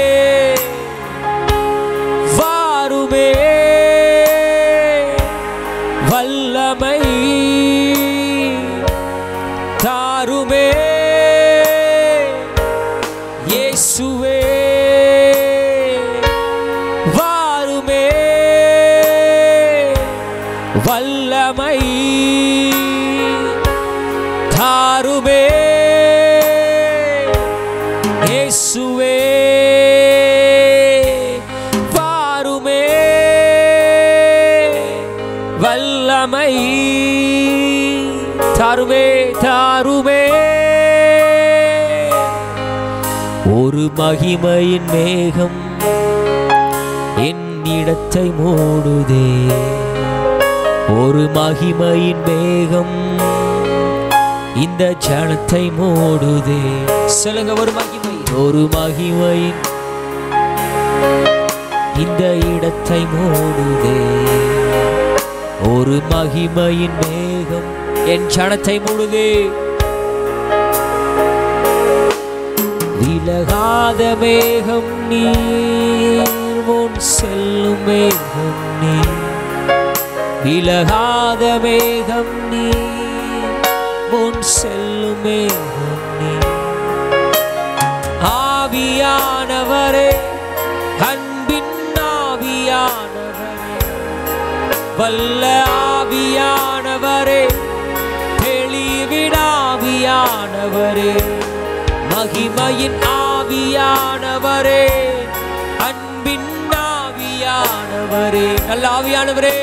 வாருமே வல்லமை தாருமே இயேசுவே வாருமே வல்லமை தாருமே இயேசுவே வாருமே வல்லமை தாருமே தாருமே ஒரு மகிமையின் மேகம் என் இடத்தை மூடுதே ஒரு மகிமையின் மேகம் இந்த ஜனத்தை மூடுதே சொல்லுங்க ஒரு மகிமை ஒரு மகிமையின் இந்த இடத்தை மூடுதே ஒரு மகிமையின் மேகம் என் ஜனத்தை முழுதே விலகாத மேகம் நீர் முன் செல்லும் மேகம் நீர் விலகாத மேகம் நீர் முன் செல்லும் மேகம் நீர் ஆவியானவரே அன்பின் ஆவியானவரே வல்ல ஆவியானவரே தெளிவிடாவியானவரே மகிமையின் ஆவியானவரே அன்பின் ஆவியானவரே நல்ல ஆவியானவரே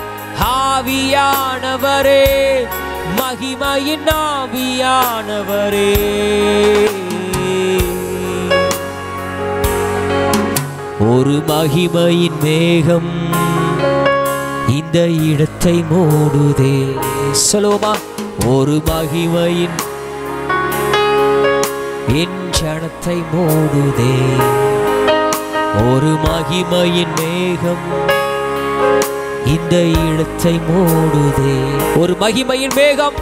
ஆவியானவரே மகிமையின் ஆவியானவரே ஒரு மகிமையின் மேகம் இந்த இடத்தை மூடுதே சொல்லுவோமா ஒரு மகிமையின் என் ஜனத்தை மூடுதே ஒரு மகிமையின் மேகம் இந்த இடத்தை மூடுதே ஒரு மகிமையின் மேகம்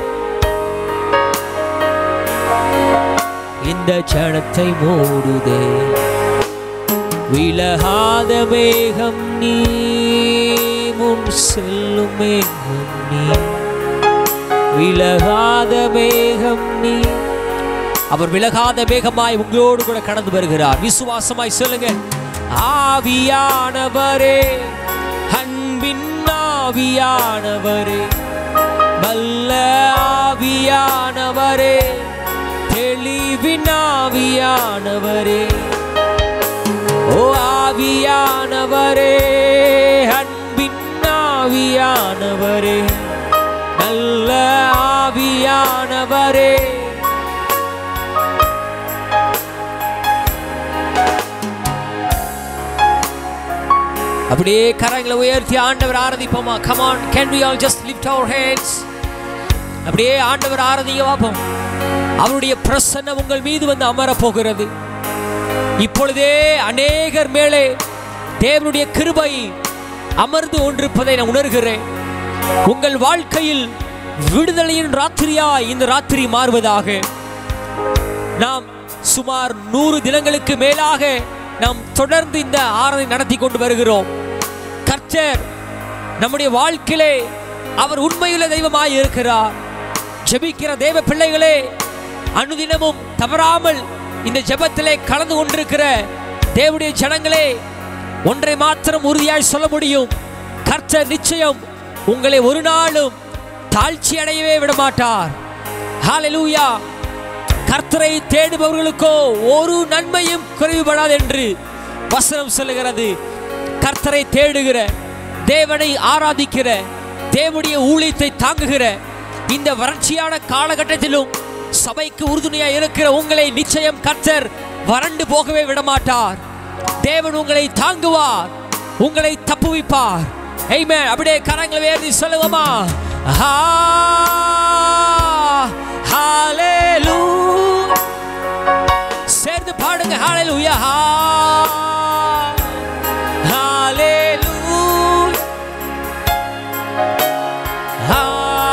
இந்த ஜனத்தை மூடுதே விலகாத மேகம் நீ முன் செல்லும் மேகம் நீ விலகாத மேகம் நீ அவர் விலகாத மேகமாய் உங்களோடு கூட கடந்து வருகிறார் விசுவாசமாய் சொல்லுங்க ஆவியானவரே அன்பின் ஆவியானவரே வல்ல ஆவியானவரே தெளிவின் ஆவியானவரே ஓ ஆவியானவரே அன்பின் ஆவியானவரே நல்ல ஆவியானவரே அப்படியே கரங்களை உயர்த்தி ஆண்டவர் ஆராதிப்போமா come on can we all just lift our hands அப்படியே ஆண்டவர் ஆராதிங்க பார்ப்போம் அவருடைய பிரசன்னம் உங்கள் மீது வந்து அமரப் போகிறது இப்பொழுதே அநேகர் மேலே தேவனுடைய கிருபை அமர்ந்து கொண்டிருப்பதை நான் உணர்கிறேன் உங்கள் வாழ்க்கையில் விடுதலையின் ராத்திரியா இந்த ராத்திரி மாறுவதாக நாம் சுமார் நூறு தினங்களுக்கு மேலாக நாம் தொடர்ந்து இந்த ஆராதனை நடத்தி கொண்டு வருகிறோம் கர்த்தர் நம்முடைய வாழ்க்கையிலே அவர் உண்மையுள்ள தெய்வமாய் இருக்கிறார் ஜெபிக்கிற தேவ பிள்ளைகளே அனுதினமும் தவறாமல் இந்த ஜெபத்திலே கலந்து கொண்டிருக்கிற தேவனுடைய ஜனங்களே ஒன்றை மாத்திரம் உறுதியாய் சொல்ல முடியும் கர்த்தர் நிச்சயம் உங்களை ஒரு நாளும் தாழ்ச்சி அடையவே விட மாட்டார் ஹalleluya கர்த்தரை தேடுபவர்களுக்கோ ஒரு நன்மையும் குறைவுபடாது என்று வசனம் சொல்லுகிறது கர்த்தரை தேடுகிற தேவனை ஆராதிக்கிற தேவனுடைய ஊழியத்தை தாங்குகிற இந்த வறட்சியான காலகட்டத்திலும் சபைக்கு உறுதுணையாக இருக்கிற உங்களை நிச்சயம் கர்த்தர் வறண்டு போகவே விடமாட்டார் தேவன் உங்களை தாங்குவார் உங்களை தப்புவிப்பார் Amen. அப்படியே கரங்களை வேதி சொல்லுவோமா ஹா ஹalleluya சேர்ந்து பாடுங்க ஹalleluya ஹா ஹalleluya ஹா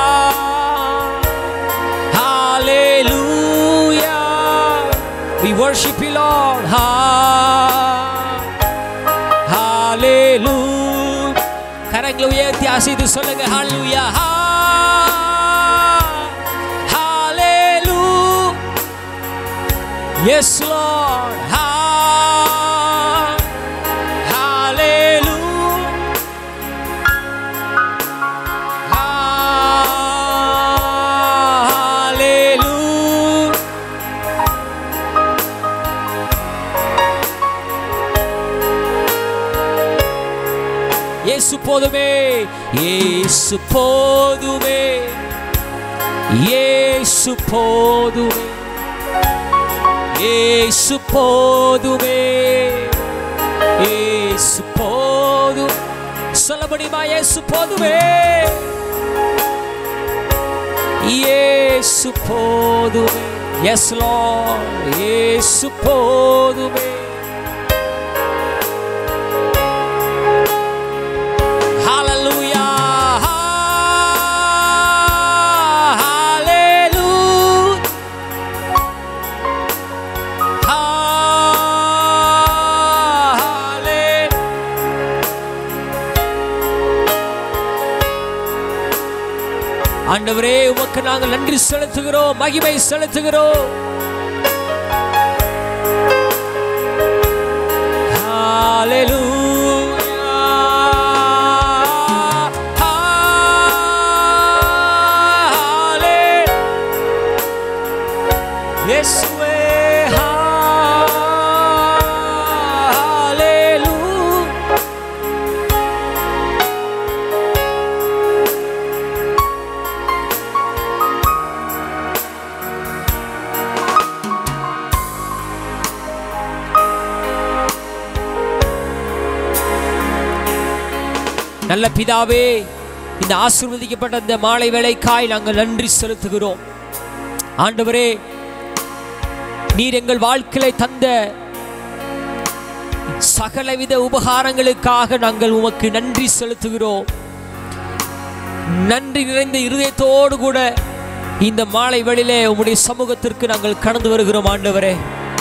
hallelujah we worship you lord ha hallelujah கரங்களை உயர்த்தி அசைத்து சொல்லுங்க hallelujah ha hallelujah yes lord ha hallelujah hallelujah இயேசு போதுமே இயேசு போதுமே இயேசு போதுமே இயேசு போதுமே இயேசு போதும் சொல்ல முடியுமா இயேசு போதுமே இயேசு போதுமே எஸ் லார்ட் இயேசு போதுமே Hallelujah. ஆண்டவரே உமக்கு நாங்கள் நன்றி செலுத்துகிறோம் மகிமை செலுத்துகிறோம் Hallelujah. Hallelujah. இயேசுவே, Hallelujah. நல்ல பிதாவே இந்த ஆசீர்வதிக்கப்பட்ட இந்த மாலை வேலைக்காய் நாங்கள் நன்றி செலுத்துகிறோம் ஆண்டவரே நீர் எங்கள் வாழ்க்கையில தந்த சகலவித உபகாரங்களுக்காக நாங்கள் உமக்கு நன்றி செலுத்துகிறோம் நன்றி நிறைந்த இருதயத்தோடு கூட இந்த மாலை வேளையிலே உம்முடைய சமூகத்திற்கு நாங்கள் கடந்து வருகிறோம் ஆண்டவரே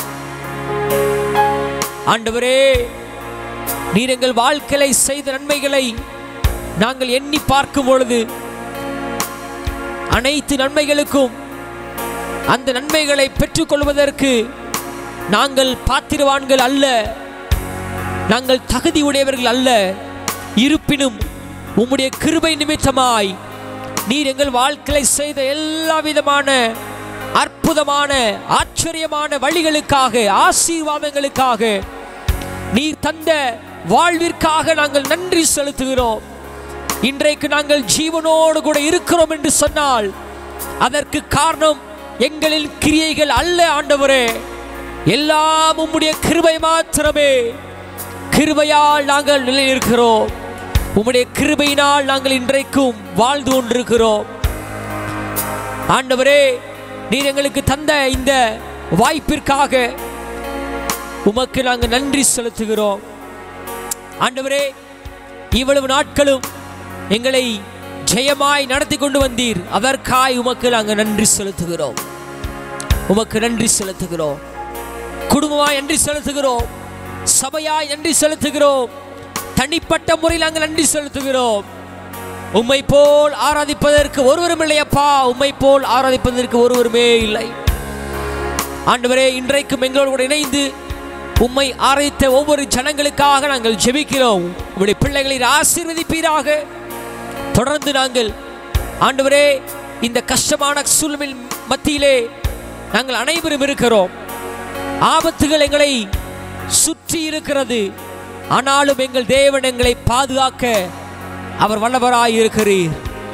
ஆண்டவரே நீர் எங்கள் வாழ்க்கையில செய்த நன்மைகளை நாங்கள் எண்ணி பார்க்கும் பொழுது அனைத்து நன்மைகளுக்கும் அந்த நன்மைகளை பெற்றுக்கொள்வதற்கு நாங்கள் பாத்திரவான்கள் அல்ல நாங்கள் தகுதி உடையவர்கள் அல்ல இருப்பினும் உம்முடைய கிருபை நிமித்தமாய் நீர் எங்கள் வாழ்க்கையை செய்த எல்லா விதமான அற்புதமான ஆச்சரியமான வழிகளுக்காக ஆசீர்வாதங்களுக்காக நீர் தந்த வாழ்விற்காக நாங்கள் நன்றி செலுத்துகிறோம் இன்றைக்கு நாங்கள் ஜீவனோடு கூட இருக்கிறோம் என்று சொன்னால் அதற்கு காரணம் எங்களின் கிரியைகள் அல்ல ஆண்டவரே எல்லாம் உம்முடைய கிருபை மாத்திரமே கிருபையால் நாங்கள் நிலையிருக்கிறோம் உம்முடைய கிருபையினால் நாங்கள் இன்றைக்கும் வாழ்ந்து கொண்டிருக்கிறோம் ஆண்டவரே நீர் எங்களுக்கு தந்த இந்த வாய்ப்பிற்காக உமக்கு நாங்கள் நன்றி செலுத்துகிறோம் ஆண்டவரே இவ்வளவு நாட்களும் எங்களை ஜெயமாய் நடத்தி கொண்டு வந்தீர் அதற்காய் உமக்கு நாங்கள் நன்றி செலுத்துகிறோம் உமக்கு நன்றி செலுத்துகிறோம் குடும்பமாய் நன்றி செலுத்துகிறோம் சபையாய் நன்றி செலுத்துகிறோம் தனிப்பட்ட முறையில் நாங்கள் நன்றி செலுத்துகிறோம் உம்மை போல் ஆராதிப்பதற்கு ஒருவரும் இல்லையப்பா உம்மை போல் ஆராதிப்பதற்கு ஒருவருமே இல்லை ஆண்டவரே இன்றைக்கும் எங்களோடு கூட இணைந்து உம்மை ஆராதித்த ஒவ்வொரு ஜனங்களுக்காக நாங்கள் ஜெபிக்கிறோம் உங்களுடைய பிள்ளைகளை ஆசீர்வதிப்பீராக தொடர்ந்து நாங்கள் ஆண்டவரே இந்த கஷ்டமான சூழ்நிலை மத்தியிலே நாங்கள் அனைவரும் இருக்கிறோம் ஆபத்துகள் எங்களை சுற்றி இருக்கிறது ஆனாலும் எங்கள் தேவன் எங்களை பாதுகாக்க அவர் வல்லவராய் இருக்கிறீர்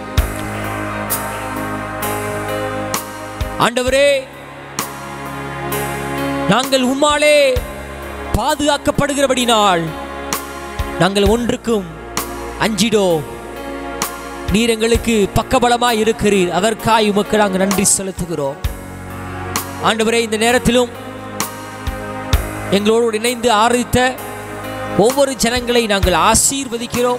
ஆண்டவரே நாங்கள் உம்மாலே பாதுகாக்கப்படுகிறபடினால் நாங்கள் ஒன்றுக்கும் அஞ்சிடோம் நீர் எங்களுக்கு பக்கபலமாய் இருக்கிறீர் அதற்காய் உமக்கு நாங்கள் நன்றி செலுத்துகிறோம் ஆண்டவரே இந்த நேரத்திலும் எங்களோடு இணைந்து ஆராதித்த ஒவ்வொரு ஜனங்களை நாங்கள் ஆசீர்வதிக்கிறோம்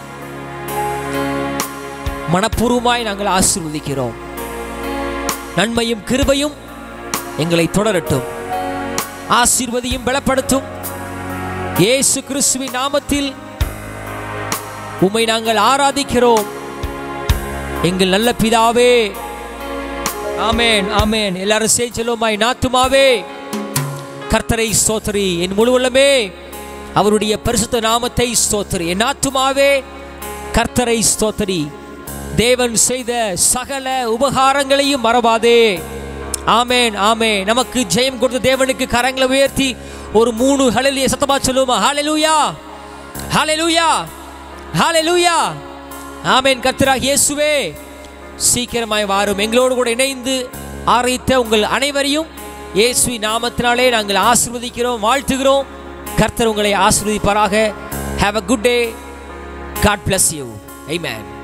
மனப்பூர்வமாய் நாங்கள் ஆசீர்வதிக்கிறோம் நன்மையும் கிருபையும் எங்களை தொடரட்டும் ஆசீர்வதியும் பலப்படுத்தும் இயேசு கிறிஸ்துவின் நாமத்தில் உம்மை நாங்கள் ஆராதிக்கிறோம் எங்கள் நல்ல பிதாவே ஆமேன் ஆமேன் எல்லாரும் சேர்ந்து சொல்லுவோமாய் நாத்துமாவே கர்த்தரை ஸ்தோத்திரி என் முழு உள்ளமே அவருடைய பரிசுத்த நாமத்தை ஸ்தோத்திரி என் ஆத்துமாவே கர்த்தரை ஸ்தோத்திரி தேவன் செய்த சகல உபகாரங்களையும் மறவாதே ஆமேன் ஆமே நமக்கு ஜெயம் கொடுத்த தேவனுக்கு கரங்களை உயர்த்தி ஒரு மூணு ஹalleluya சத்தமா சொல்லுவோமா ஹalleluya ஹalleluya ஹalleluya ஆமேன் கர்த்தராகிய இயேசுவே சீக்கிரமாய் வாரும் எங்களோடு கூட இணைந்து ஆராய்த்த உங்கள் அனைவரையும் இயேசுவி நாமத்தினாலே நாங்கள் ஆசீர்வதிக்கிறோம் வாழ்த்துகிறோம் கர்த்தர் உங்களை ஆசீர்வதிப்பாராக have a good day God bless you amen